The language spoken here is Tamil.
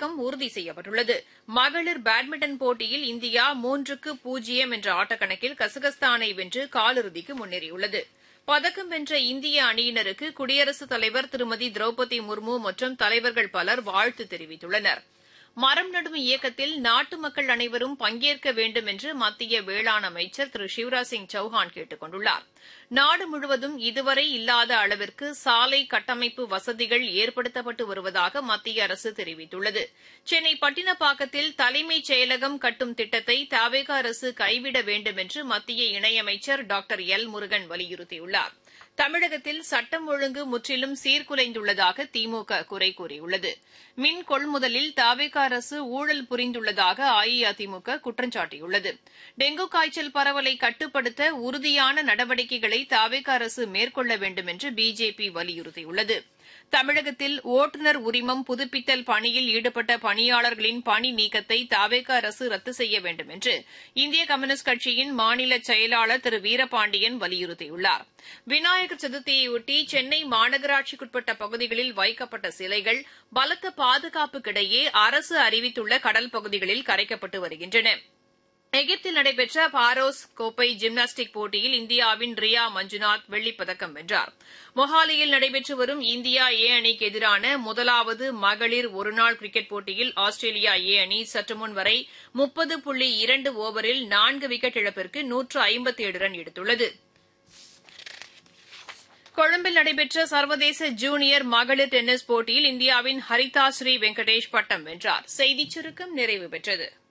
பதக்கம் உறுதி செய்யப்பட்டுள்ளது மகளிர் பேட்மிண்டன் போட்டியில் இந்தியா மூன்றுக்கு பூஜ்ஜியம் என்ற ஆட்டக்கணக்கில் கசகஸ்தானை வென்று காலிறுதிக்கு முன்னேறியுள்ளது பதக்கம் வென்ற இந்திய அணியினருக்கு குடியரசுத் தலைவர் திருமதி திரௌபதி முர்மு மற்றும் தலைவர்கள் பலர் வாழ்த்து தெரிவித்துள்ளனா் மரம் நடும் இயக்கத்தில் நாட்டு மக்கள் அனைவரும் பங்கேற்க வேண்டும் என்று மத்திய வேளாண் அமைச்சர் திரு சிவராஜ் சிங் சௌஹான் கேட்டுக் கொண்டுள்ளார் நாடு முழுவதும் இதுவரை இல்லாத அளவிற்கு சாலை கட்டமைப்பு வசதிகள் ஏற்படுத்தப்பட்டு வருவதாக மத்திய அரசு தெரிவித்துள்ளது சென்னை பட்டினப்பாக்கத்தில் தலைமைச் செயலகம் கட்டும் திட்டத்தை தவேக அரசு கைவிட வேண்டும் என்று மத்திய இணையமைச்சர் டாக்டர் எல் முருகன் வலியுறுத்தியுள்ளார் தமிழகத்தில் சட்டம் ஒழுங்கு முற்றிலும் சீர்குலைந்துள்ளதாக திமுக குறை கூறியுள்ளது மின் கொள்முதலில் தாவேக அரசு ஊழல் புரிந்துள்ளதாக அஇஅதிமுக குற்றம் சாட்டியுள்ளது டெங்கு காய்ச்சல் பரவலை கட்டுப்படுத்த உறுதியான நடவடிக்கைகளை தாவேக அரசு மேற்கொள்ள வேண்டும் என்று பிஜேபி வலியுறுத்தியுள்ளது தமிழகத்தில் ஓட்டுநர் உரிமம் புதுப்பித்தல் பணியில் ஈடுபட்ட பணியாளர்களின் பணி நீக்கத்தை தாவேக அரசு ரத்து செய்ய வேண்டும் என்று இந்திய கம்யூனிஸ்ட் கட்சியின் மாநில செயலாளர் திரு வீரபாண்டியன் வலியுறுத்தியுள்ளார் விநாயகர் சதுர்த்தியையொட்டி சென்னை மாநகராட்சிக்குட்பட்ட பகுதிகளில் வைக்கப்பட்ட சிலைகள் பலத்த பாதுகாப்புக்கிடையே அரசு அறிவித்துள்ள கடல் பகுதிகளில் கரைக்கப்பட்டு வருகின்றன எகிப்தில் நடைபெற்ற பாரோஸ் கோப்பை ஜிம்னாஸ்டிக் போட்டியில் இந்தியாவின் ரியா மஞ்சுநாத் வெள்ளிப்பதக்கம் வென்றார் மொஹாலியில் நடைபெற்று வரும் இந்தியா ஏ அணிக்கு எதிரான முதலாவது மகளிர் ஒருநாள் கிரிக்கெட் போட்டியில் ஆஸ்திரேலியா ஏ அணி சற்றுமுன் வரை முப்பது புள்ளி இரண்டு ஓவரில் நான்கு விக்கெட் இழப்பிற்கு நூற்று ஐம்பத்தி ஏழு ரன் எடுத்துள்ளது கொழும்பில் நடைபெற்ற சர்வதேச ஜூனியர் மகளிர் டென்னிஸ் போட்டியில் இந்தியாவின் ஹரிதா ஸ்ரீ வெங்கடேஷ் பட்டம் வென்றார் செய்திச் சுருக்கம் நிறைவு பெற்றது